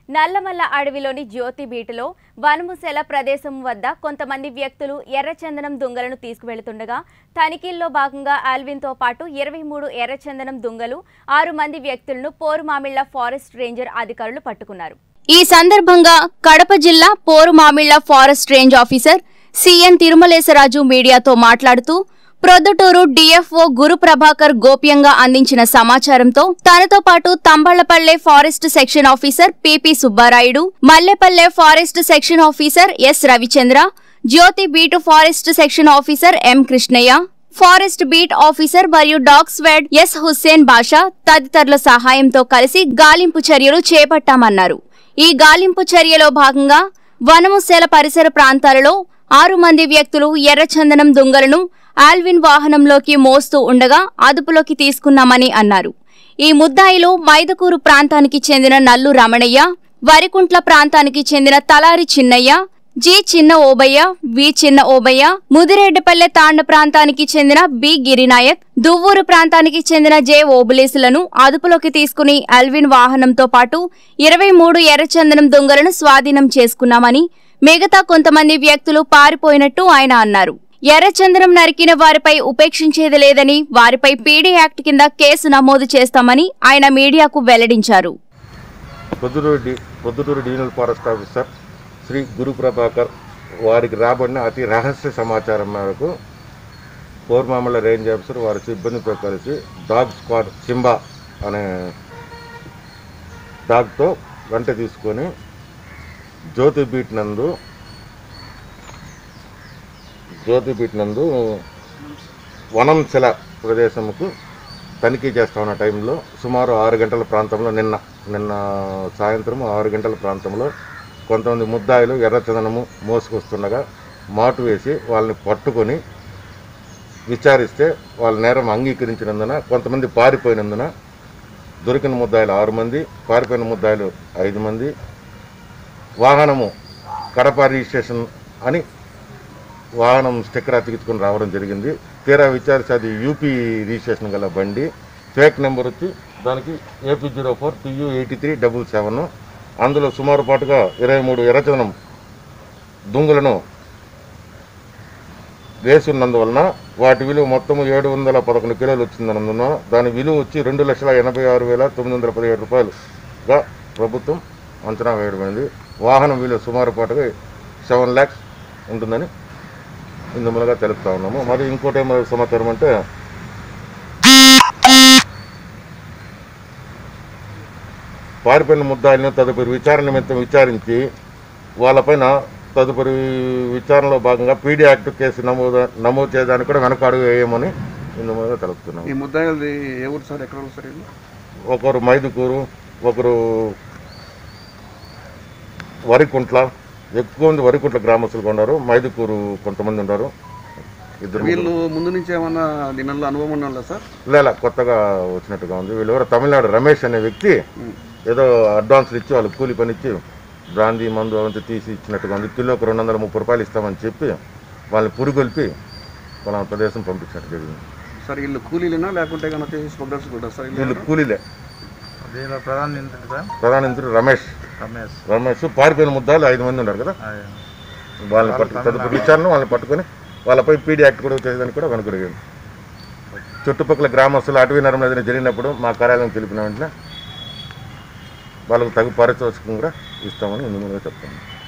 నల్లమల్ల అడవిలోని జ్యోతి బీటులో వనముసెల ప్రదేశం వద్ద కొంతమంది వ్యక్తులు ఎర్రచందనం దుంగలను తీసుకువెళుతుండగా తనిఖీల్లో భాగంగా ఆల్విన్తో పాటు ఇరవై మూడు ఎర్రచందనం దుంగలు ఆరు మంది వ్యక్తులను పోరుమామిళ్ల ఫారెస్ట్ రేంజర్ అధికారులు పట్టుకున్నారు ఈ సందర్భంగా కడప జిల్లా Porumamilla forest range officer C N Tirumalesaraju మీడియాతో మాట్లాడుతూ ప్రొద్దుటూరు డిఎఫ్ఓ గురు ప్రభాకర్ గోప్యంగా అందించిన సమాచారంతో తనతో పాటు Thamballapalle forest section officer P P Subbarayudu Mallepalle forest section officer S Ravichandra Jyothi beat forest section officer M Krishnaiah forest beat officer మరియు dog squad S Hussain Basha తదితరుల సహాయంతో కలిసి గాలింపు చర్యలు చేపట్టామన్నారు ఈ గాలింపు చర్యలో భాగంగా వనముసేల పరిసర ప్రాంతాలలో ఆరు మంది వ్యక్తులు ఎర్రచందనం దుంగలను ఆల్విన్ వాహనంలోకి మోస్తూ ఉండగా అదుపులోకి తీసుకున్నామని అన్నారు ఈ ముద్దాయిలు మైదకూరు ప్రాంతానికి చెందిన నల్లు రమణయ్య వరికుంట్ల ప్రాంతానికి చెందిన తలారి చిన్నయ్య జి చిన్న ఓబయ్య వి చిన్న ఓబయ్య ముదిరెడ్డిపల్లె తాండ ప్రాంతానికి చెందిన బి గిరినాయక్ దువ్వూరు ప్రాంతానికి చెందిన జె ఓబులేసులను అదుపులోకి తీసుకుని అల్విన్ వాహనంతో పాటు ఇరవై మూడు ఎర్రచందనం దొంగలను స్వాధీనం చేసుకున్నామని మిగతా కొంతమంది వ్యక్తులు పారిపోయినట్టు ఆయన అన్నారు ఎర్రచందనం నరికిన వారిపై ఉపేక్షించేది లేదని వారిపై పీడీ యాక్ట్ కింద కేసు నమోదు చేస్తామని ఆయన మీడియాకు వెల్లడించారు Proddatur D Proddatur divisional forest officer Shri Guru Prabhakar వారికి రాబడిన అతి రహస్య సమాచారం మేరకు కోర్మామల రేంజ్ ఆఫీసర్ వారి సిబ్బందితో కలిసి డాగ్ స్క్వాడ్ సింబా అనే డాగ్తో వెంట తీసుకొని జ్యోతి బీట్ నందు జ్యోతి బీట్ నందు వనంశిల ప్రదేశంకు తనిఖీ చేస్తా ఉన్న టైంలో సుమారు ఆరు గంటల ప్రాంతంలో నిన్న నిన్న సాయంత్రం ఆరు గంటల ప్రాంతంలో కొంతమంది ముద్దాయిలు ఎర్రచందనము మోసుకొస్తుండగా మాటు వేసి వాళ్ళని పట్టుకొని విచారిస్తే వాళ్ళ నేరం అంగీకరించినందున కొంతమంది పారిపోయినందున దొరికిన ముద్దాయిలు ఆరు మంది పారిపోయిన ముద్దాయిలు ఐదు మంది వాహనము కడప రిజిస్ట్రేషన్ అని వాహనం స్టిక్కర్ అతికించుకొని రావడం జరిగింది తీరా విచారిస్తే అది యూపీ రిజిస్ట్రేషన్ గల బండి ఫేక్ నెంబర్ వచ్చి దానికి AP zero four T U eighty three double seven అందులో సుమారు పాటుగా ఇరవై మూడు ఎర్రచందనం దుంగులను వేసున్నందువలన వాటి విలువ మొత్తం ఏడు వందల పదకొండు కిలోలు వచ్చిందన్నందున దాని విలువ వచ్చి రెండు లక్షల ఎనభై ఆరు వేల తొమ్మిది వందల పదిహేడు రూపాయలుగా ప్రభుత్వం అంచనా వేయడమైంది వాహనం విలువ సుమారు పాటుగా సెవెన్ ల్యాక్స్ ఉంటుందని ఇందుమూలగా తెలుపుతా ఉన్నాము మరి ఇంకోటి ఏమో సమాచారం అంటే పారిపోయిన ముద్దాయిలను తదుపరి విచారణ నిమిత్తం విచారించి వాళ్ళపైన తదుపరి విచారణలో భాగంగా పీడీ యాక్ట్ కేసు నమోదు నమోదు చేయడానికి కూడా వెనక అడుగు వేయమని ఇందుమూలగా తెలుపుతున్నాము ఈ ముద్దాయిలది ఏ ఊరు సార్ ఎక్కడ ఊరు సార్ ఇది ఒకరు మైదుకూరు ఒకరు వరికుంట్ల ఎక్కువ మంది వరికుంట్ల గ్రామస్తులు ఉన్నారు మైదుకూరు కొంతమంది ఉన్నారు ఇద్దరు ముగ్గురు. వీళ్ళు ముందు నుంచి ఏమన్నా దీనిలో అనుభవం ఉన్నారా సార్ లేలా కొత్తగా వచ్చినట్టుగా ఉంది వీళ్ళు ఎవరో తమిళనాడు రమేష్ అనే వ్యక్తి ఏదో అడ్వాన్స్లు ఇచ్చి వాళ్ళు కూలి పని ఇచ్చి బ్రాందీ మందు అవంతా తీసి ఇచ్చినట్టుగా ఉంది కిలోకి రెండు వందల ముప్పై రూపాయలు ఇస్తామని చెప్పి వాళ్ళని పురుగొల్పి వాళ్ళ ప్రదేశం పంపించినట్టు జరిగింది సార్ వీళ్ళు కూలీలేనా లేకుంటే కనుక స్మగ్లర్స్ కూడా సార్ వీళ్ళు వీళ్ళు కూలీలే దీనిలో ప్రధాన నిందితుడు సార్ ప్రధాన మంత్రి రమేష్ రమేష్ రమేష్ పారిపోయిన ముద్దాలు ఐదు మంది ఉన్నారు కదా అదే. వాళ్ళని పట్టు తదుపరి విచారణ వాళ్ళని పట్టుకొని వాళ్ళపై పీడీ యాక్ట్ కూడా చేసేదానికి కూడా వెనుకడిగాను చుట్టుపక్కల గ్రామస్తులు అటవీ నర్మేదన జరిగినప్పుడు మా కార్యాలయం తెలిపిన వెంటనే వాళ్ళకు తగు పారితోషికం కూడా ఇస్తామని ఇందులో చెప్తాను